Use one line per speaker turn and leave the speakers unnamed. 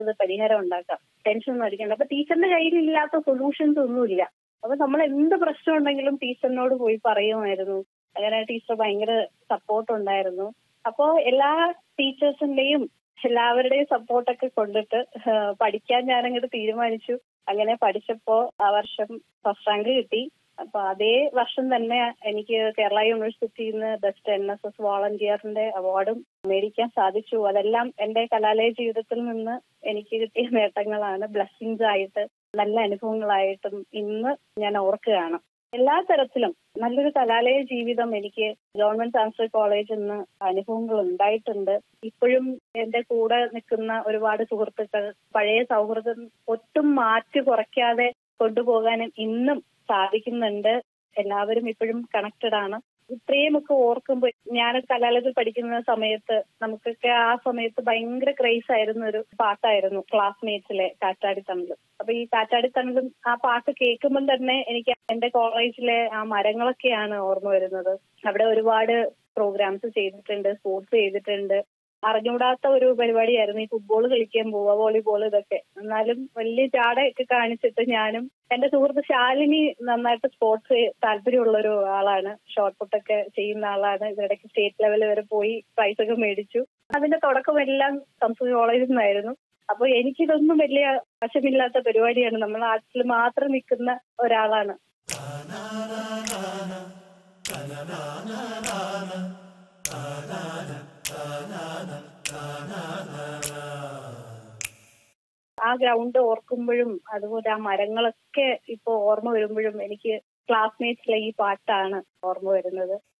ഇത് പരിഹാരം ഉണ്ടാക്കാം ടെൻഷൻ ഒന്നും അടിക്കണ്ട അപ്പൊ ടീച്ചറിന്റെ കയ്യിൽ ഇല്ലാത്ത സൊല്യൂഷൻസ് ഒന്നുമില്ല അപ്പൊ നമ്മൾ എന്ത് പ്രശ്നം ഉണ്ടെങ്കിലും ടീച്ചറിനോട് പോയി പറയുമായിരുന്നു അങ്ങനെ ടീച്ചർ ഭയങ്കര സപ്പോർട്ട് ഉണ്ടായിരുന്നു അപ്പോ എല്ലാ ടീച്ചേഴ്സിന്റെയും എല്ലാവരുടെയും സപ്പോർട്ടൊക്കെ കൊണ്ടിട്ട് ഏഹ് പഠിക്കാൻ ഞാൻ അങ്ങോട്ട് തീരുമാനിച്ചു അങ്ങനെ പഠിച്ചപ്പോ ആ വർഷം ഫസ്റ്റ് റാങ്ക് കിട്ടി അപ്പൊ അതേ വർഷം തന്നെ എനിക്ക് കേരള യൂണിവേഴ്സിറ്റിയിൽ നിന്ന് ബെസ്റ്റ് എൻ എസ് എസ് വോളണ്ടിയറിന്റെ അവാർഡും മേടിക്കാൻ സാധിച്ചു അതെല്ലാം എന്റെ കലാലയ ജീവിതത്തിൽ നിന്ന് എനിക്ക് കിട്ടിയ നേട്ടങ്ങളാണ് ബ്ലെസ്സിങ്സ് ആയിട്ട് നല്ല അനുഭവങ്ങളായിട്ടും ഇന്ന് ഞാൻ ഓർക്കുകയാണ് എല്ലാ തരത്തിലും നല്ലൊരു കലാലയ ജീവിതം എനിക്ക് ഗവൺമെന്റ് സാൻസ്ക്രി കോളേജിൽ നിന്ന് അനുഭവങ്ങൾ ഉണ്ടായിട്ടുണ്ട് ഇപ്പോഴും എന്റെ കൂടെ നിൽക്കുന്ന ഒരുപാട് സുഹൃത്തുക്കൾ പഴയ സൗഹൃദം ഒട്ടും മാറ്റി കുറയ്ക്കാതെ കൊണ്ടുപോകാനും ഇന്നും സാധിക്കുന്നുണ്ട് എല്ലാവരും ഇപ്പോഴും കണക്റ്റഡ് ആണ് ഇത്രയുമൊക്കെ ഓർക്കുമ്പോൾ ഞാൻ കലാലയത്തിൽ പഠിക്കുന്ന സമയത്ത് നമുക്കൊക്കെ ആ സമയത്ത് ഭയങ്കര ക്രേസ് ആയിരുന്ന ഒരു പാട്ടായിരുന്നു ക്ലാസ്മേറ്റ്സിലെ കാറ്റാടി തമിഴും അപ്പൊ ഈ കാറ്റാടി തമിഴും ആ പാട്ട് കേൾക്കുമ്പോൾ തന്നെ എനിക്ക് എന്റെ കോളേജിലെ ആ മരങ്ങളൊക്കെയാണ് ഓർമ്മ വരുന്നത് അവിടെ ഒരുപാട് പ്രോഗ്രാംസ് ചെയ്തിട്ടുണ്ട് സ്പോർട്സ് ചെയ്തിട്ടുണ്ട് അറിഞ്ഞൂടാത്ത ഒരു പരിപാടിയായിരുന്നു ഈ ഫുട്ബോൾ കളിക്കാൻ പോവുക വോളിബോൾ ഇതൊക്കെ എന്നാലും വലിയ ചാടയൊക്കെ കാണിച്ചിട്ട് ഞാനും എന്റെ സുഹൃത്ത് ശാലിനി നന്നായിട്ട് സ്പോർട്സ് താല്പര്യമുള്ള ഒരു ആളാണ് ഷോർട്ട് പുട്ടൊക്കെ ചെയ്യുന്ന ആളാണ് ഇതിടയ്ക്ക് സ്റ്റേറ്റ് ലെവൽ വരെ പോയി പ്രൈസ് ഒക്കെ മേടിച്ചു അതിന്റെ തുടക്കമെല്ലാം സംസ്കൃത കോളേജിൽ നിന്നായിരുന്നു അപ്പൊ എനിക്കിതൊന്നും വലിയ വശമില്ലാത്ത പരിപാടിയാണ് നമ്മൾ ആർട്ടിൽ മാത്രം നിൽക്കുന്ന ഒരാളാണ് ആ ഗ്രൗണ്ട് ഓർക്കുമ്പോഴും അതുപോലെ ആ മരങ്ങളൊക്കെ ഇപ്പൊ ഓർമ്മ വരുമ്പോഴും എനിക്ക് ക്ലാസ്മേറ്റ്സിലെ ഈ പാട്ടാണ് ഓർമ്മ വരുന്നത്